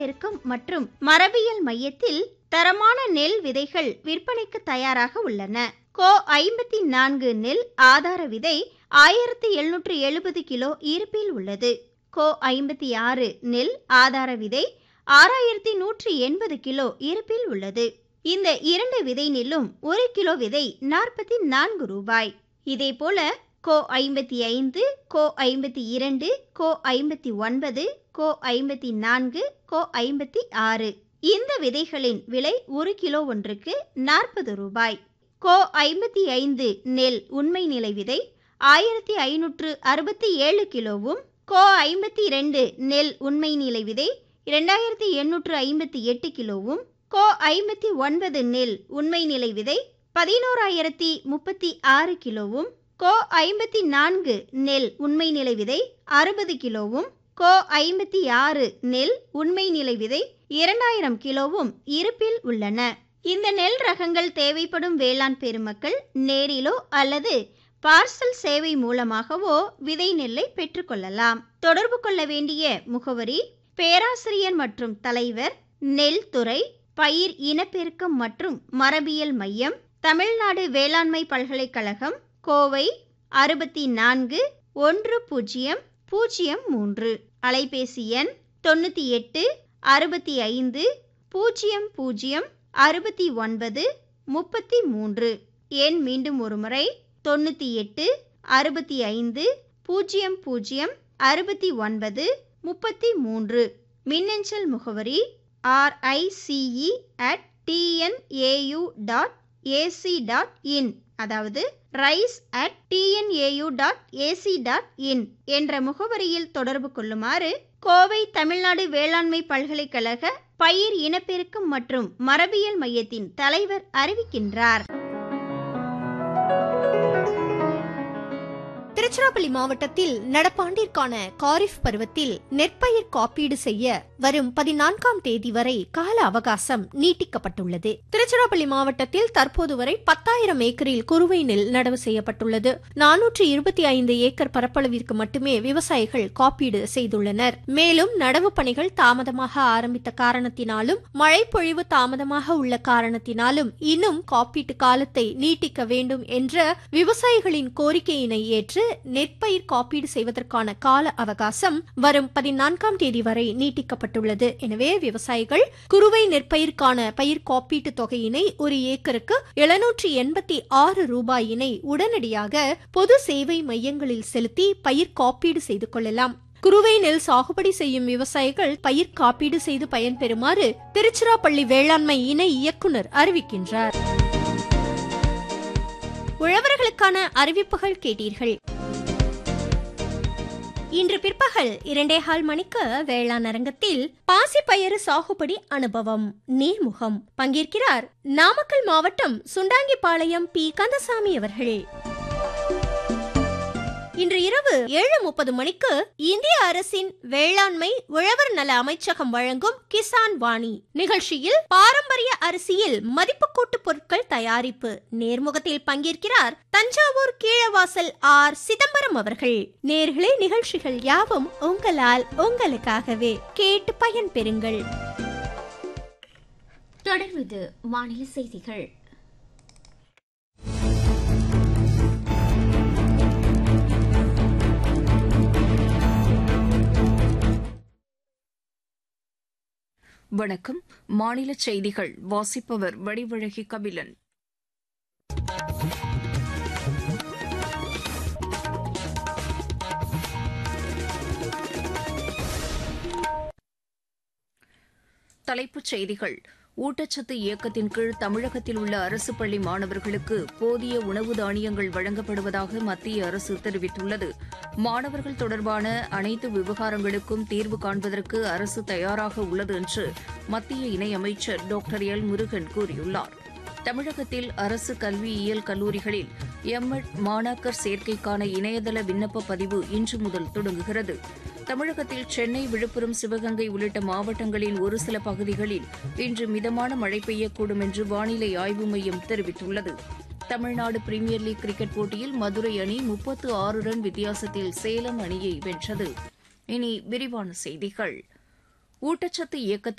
பெருக்கம் மற்றும் மரபியல் மையத்தில் தரமான நெல் விதைகள் விற்பனைக்கு தயாராக உள்ளன கோ ஐம்பத்தி நான்கு நெல் ஆதார விதை ஆயிரத்தி எழுநூற்று எழுபது கிலோ இருப்பில் உள்ளது கோ ஐம்பத்தி ஆறு நெல் ஆதார விதை ஆறாயிரத்தி நூற்றி எண்பது கிலோ இருப்பில் உள்ளது இந்த இரண்டு விதை நெல்லும் ஒரு கிலோ விதை நாற்பத்தி நான்கு ரூபாய் இதேபோல கோ ஐம்பத்தி ஐந்து கோ ஐம்பத்தி இரண்டு கோ ஐம்பத்தி ஒன்பது கோ ஐம்பத்தி நான்கு கோ ஐம்பத்தி ஆறு இந்த விதைகளின் விலை ஒரு கிலோ ஒன்றுக்கு நாற்பது ரூபாய் கோ ஐம்பத்தி ஐந்து நெல் உண்மை நிலை விதை ஆயிரத்தி ஐநூற்று அறுபத்தி ஏழு கிலோவும் கோ ஐம்பத்தி இரண்டு நெல் உண்மை நிலை விதை இரண்டாயிரத்தி எண்ணூற்று ஐம்பத்தி எட்டு கிலோவும் கோ ஐம்பத்தி ஒன்பது நெல் உண்மை நிலை விதை பதினோராயிரத்தி முப்பத்தி ஆறு கிலோவும் கோ ஐம்பத்தி நான்கு நெல் உண்மை நிலை விதை அறுபது கிலோவும் கோ ஐம்பத்தி ஆறு நெல் உண்மை நிலை விதை இரண்டாயிரம் கிலோவும் இருப்பில் உள்ளன இந்த நெல் ரகங்கள் தேவைப்படும் வேளாண் பெருமக்கள் நேரிலோ அல்லது பார்சல் சேவை மூலமாகவோ விதை நெல்லை பெற்றுக்கொள்ளலாம் தொடர்பு கொள்ள வேண்டிய முகவரி பேராசிரியர் மற்றும் தலைவர் நெல் துறை பயிர் இனப்பெருக்கம் மற்றும் மரபியல் மையம் தமிழ்நாடு வேளாண்மை பல்கலைக்கழகம் கோவை அறுபத்தி நான்கு ஒன்று பூஜ்ஜியம் பூஜ்ஜியம் மூன்று அலைபேசி எண் தொண்ணூற்றி எட்டு அறுபத்தி ஐந்து பூஜ்ஜியம் பூஜ்ஜியம் அறுபத்தி ஒன்பது முப்பத்தி மூன்று எண் மீண்டும் ஒருமுறை தொண்ணூற்றி எட்டு அறுபத்தி ஐந்து பூஜ்ஜியம் பூஜ்ஜியம் அறுபத்தி ஒன்பது முப்பத்தி மூன்று மின்னஞ்சல் முகவரி RICE at TNAU dot AC dot in அதாவது rice at TNAU dot AC dot in என்ற முகவரியில் தொடர்பு கொள்ளுமாறு கோவை தமிழ்நாடு வேளாண்மை பல்கலைக்கழக பயிர் இனப்பெருக்கம் மற்றும் மரபியல் மையத்தின் தலைவர் அறிவிக்கின்றார் திருச்சிராப்பள்ளி மாவட்டத்தில் நடப்பாண்டிற்கான காரிஃப் பருவத்தில் நெற்பயிர் காப்பீடு செய்ய வரும் பதினான்காம் தேதி வரை கால அவகாசம் நீட்டிக்கப்பட்டுள்ளது திருச்சிராப்பள்ளி மாவட்டத்தில் தற்போது வரை பத்தாயிரம் ஏக்கரில் குறுவை நெல் நடவு செய்யப்பட்டுள்ளது நானூற்று இருபத்தி ஐந்து ஏக்கர் பரப்பளவிற்கு மட்டுமே விவசாயிகள் காப்பீடு செய்துள்ளனர் மேலும் நடவு பணிகள் தாமதமாக ஆரம்பித்த காரணத்தினாலும் மழை பொழிவு தாமதமாக உள்ள காரணத்தினாலும் இன்னும் காப்பீட்டு காலத்தை நீட்டிக்க வேண்டும் என்ற விவசாயிகளின் கோரிக்கையினை ஏற்று நெற்பயிர் காப்பீடு செய்வதற்கான கால அவகாசம் வரும் பதினான்காம் தேதி வரை நீட்டிக்கப்பட்டுள்ளது எனவே விவசாயிகள் குறுவை நெற்பயிர்க்கான பயிர் காப்பீட்டு தொகையினை ஒரு ஏக்கருக்கு எழுநூற்றி எண்பத்தி ஆறு ரூபாயினை உடனடியாக பொது சேவை மையங்களில் செலுத்தி பயிர் காப்பீடு செய்து கொள்ளலாம் குறுவை நெல் சாகுபடி செய்யும் விவசாயிகள் பயிர் காப்பீடு செய்து பயன்பெறுமாறு திருச்சிராப்பள்ளி வேளாண்மை இணை இயக்குனர் அறிவிக்கின்றார் உழவர்களுக்கான அறிவிப்புகள் கேட்டீர்கள் இன்று பிற்பகல் இரண்டேகால் மணிக்கு வேளாண் அரங்கத்தில் பாசிப்பயிறு சாகுபடி அனுபவம் நீர்முகம் பங்கேற்கிறார் நாமக்கல் மாவட்டம் சுண்டாங்கிப்பாளையம் பி கந்தசாமி அவர்கள் இன்று இரவு ஏழு முப்பது மணிக்கு இந்திய அரசின் வேளாண்மை உழவர் நல அமைச்சகம் வழங்கும் கிசான் வாணி நிகழ்ச்சியில் பாரம்பரிய அரிசியில் மதிப்புக்கூட்டு பொருட்கள் தயாரிப்பு நேர்முகத்தில் பங்கேற்கிறார் தஞ்சாவூர் கீழவாசல் ஆர் சிதம்பரம் அவர்கள் நேர்களே நிகழ்ச்சிகள் யாவும் உங்களால் உங்களுக்காகவே கேட்டு பயன்பெறுங்கள் தொடர்வது மாநில செய்திகள் வணக்கம் மாநில செய்திகள் வாசிப்பவர் வடிவழகி கபிலன் தலைப்புச் செய்திகள் ஊட்டச்சத்து இயக்கத்தின் கீழ் தமிழகத்தில் உள்ள அரசு பள்ளி மாணவர்களுக்கு போதிய உணவு தானியங்கள் வழங்கப்படுவதாக மத்திய அரசு தெரிவித்துள்ளது மாணவர்கள் தொடர்பான அனைத்து விவகாரங்களுக்கும் தீர்வு காண்பதற்கு அரசு தயாராக உள்ளது என்று மத்திய இணையமைச்சர் டாக்டர் எல் முருகன் கூறியுள்ளார் தமிழகத்தில் அரசு கல்வியியல் கல்லூரிகளில் எம்எட் மாணாக்கர் சேர்க்கைக்கான இணையதள விண்ணப்ப பதிவு இன்று முதல் தொடங்குகிறது தமிழகத்தில் சென்னை விழுப்புரம் சிவகங்கை உள்ளிட்ட மாவட்டங்களின் ஒரு சில பகுதிகளில் இன்று மிதமான மழை பெய்யக்கூடும் என்று வானிலை ஆய்வு மையம் தெரிவித்துள்ளது தமிழ்நாடு பிரீமியர் லீக் கிரிக்கெட் போட்டியில் மதுரை அணி முப்பத்து ஆறு ரன் வித்தியாசத்தில் சேலம் அணியை வென்றது இனி விரிவான செய்திகள் ஊட்டச்சத்து இயக்கத்தில்